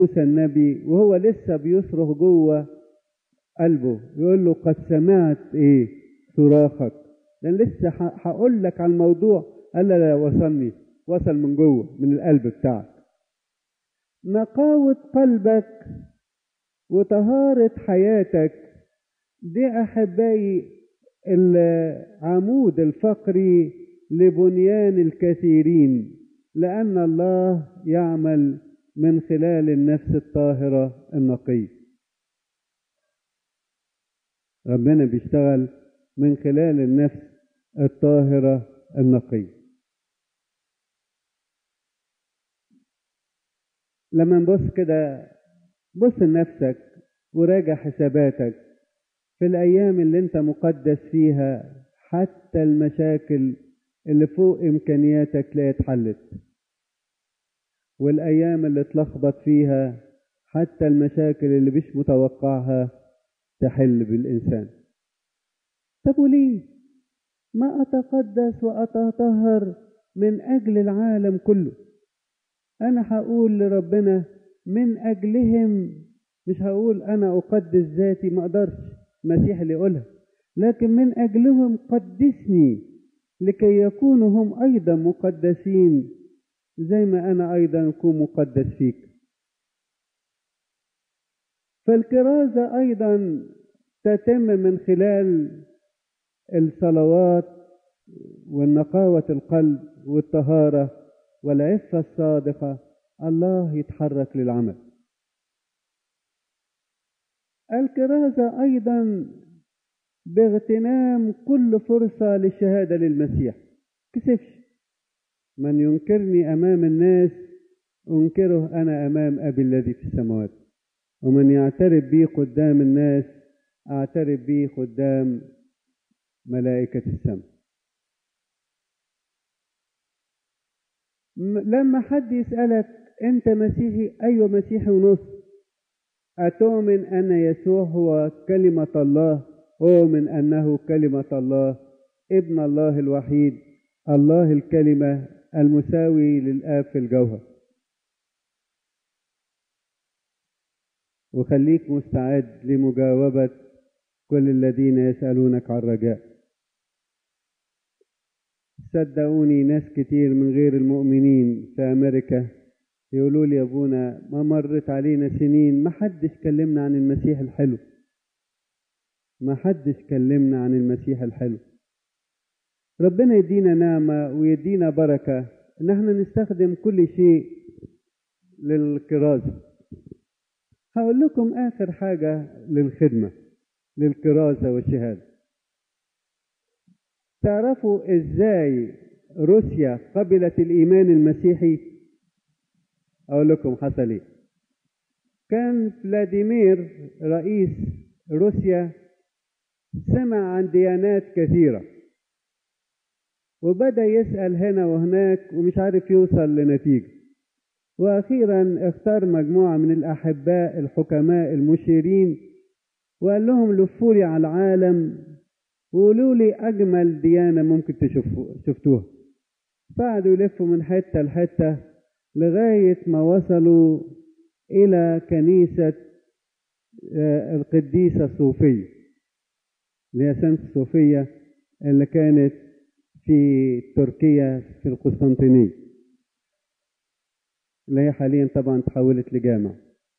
موسى النبي وهو لسه بيصرخ جوه قلبه يقول له قد سمعت ايه صراخك لان لسه هقول لك على الموضوع قال لا لا وصلني وصل من جوه من القلب بتاعك نقاوة قلبك وطهارة حياتك دي أحبائي العمود الفقري لبنيان الكثيرين لأن الله يعمل من خلال النفس الطاهرة النقية ربنا بيشتغل من خلال النفس الطاهرة النقية لما نبص كده بص لنفسك وراجع حساباتك في الأيام اللي أنت مقدس فيها حتى المشاكل اللي فوق إمكانياتك لا اتحلت والأيام اللي اتلخبط فيها حتى المشاكل اللي مش متوقعها تحل بالإنسان طب وليه ما أتقدس وأتطهر من أجل العالم كله أنا هقول لربنا من أجلهم مش هقول أنا أقدس ذاتي ما أقدرش المسيح اللي يقولها لكن من أجلهم قدسني لكي يكونوا هم أيضا مقدسين زي ما أنا أيضا أكون مقدس فيك فالكرازة أيضا تتم من خلال الصلوات والنقاوة القلب والطهارة والعفة الصادقة الله يتحرك للعمل الكرازة أيضا باغتنام كل فرصة للشهادة للمسيح كسفش من ينكرني أمام الناس أنكره أنا أمام أبي الذي في السماوات ومن يعترف بي قدام الناس أعترف بي قدام ملائكة السماء لما حد يسألك أنت مسيحي أيوة مسيحي ونص أتؤمن أن يسوع هو كلمة الله أؤمن أنه كلمة الله ابن الله الوحيد الله الكلمة المساوي للآب في الجوهر وخليك مستعد لمجاوبة كل الذين يسألونك عن رجاء صدقوني ناس كتير من غير المؤمنين في أمريكا يقولوا لي يا ابونا ما مرت علينا سنين ما حدش كلمنا عن المسيح الحلو ما حدش كلمنا عن المسيح الحلو ربنا يدينا نعمة ويدينا بركة ان احنا نستخدم كل شيء للكرازة هقول لكم اخر حاجة للخدمة للكرازة والشهادة تعرفوا ازاي روسيا قبلت الايمان المسيحي اقول لكم حصل ايه كان فلاديمير رئيس روسيا سمع عن ديانات كثيرة وبدأ يسأل هنا وهناك ومش عارف يوصل لنتيجة وأخيرا اختار مجموعة من الأحباء الحكماء المشيرين وقال لهم لفوا لي على العالم وقولوا لي أجمل ديانة ممكن تشوفوا شفتوها قعدوا يلفوا من حتة لحتة لغاية ما وصلوا إلى كنيسة القديسة الصوفية اللي هي سانت صوفيا اللي كانت في تركيا في القسطنطينية اللي هي حاليا طبعا تحولت لجامع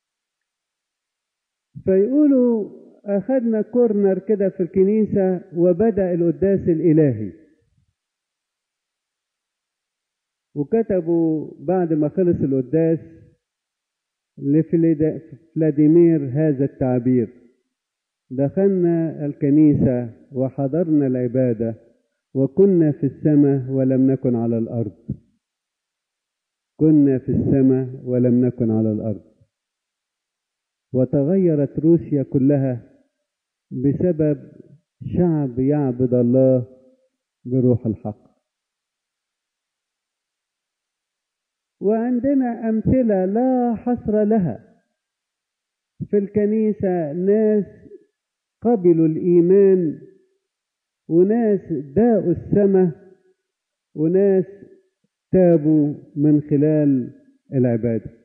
فيقولوا أخذنا كورنر كده في الكنيسة وبدأ القداس الإلهي وكتبوا بعد ما خلص القداس لفلاديمير هذا التعبير دخلنا الكنيسة وحضرنا العبادة وكنا في السماء ولم نكن على الأرض كنا في السماء ولم نكن على الأرض وتغيرت روسيا كلها بسبب شعب يعبد الله بروح الحق وعندنا أمثلة لا حصر لها في الكنيسة ناس قبلوا الإيمان وناس داءوا السماء وناس تابوا من خلال العباده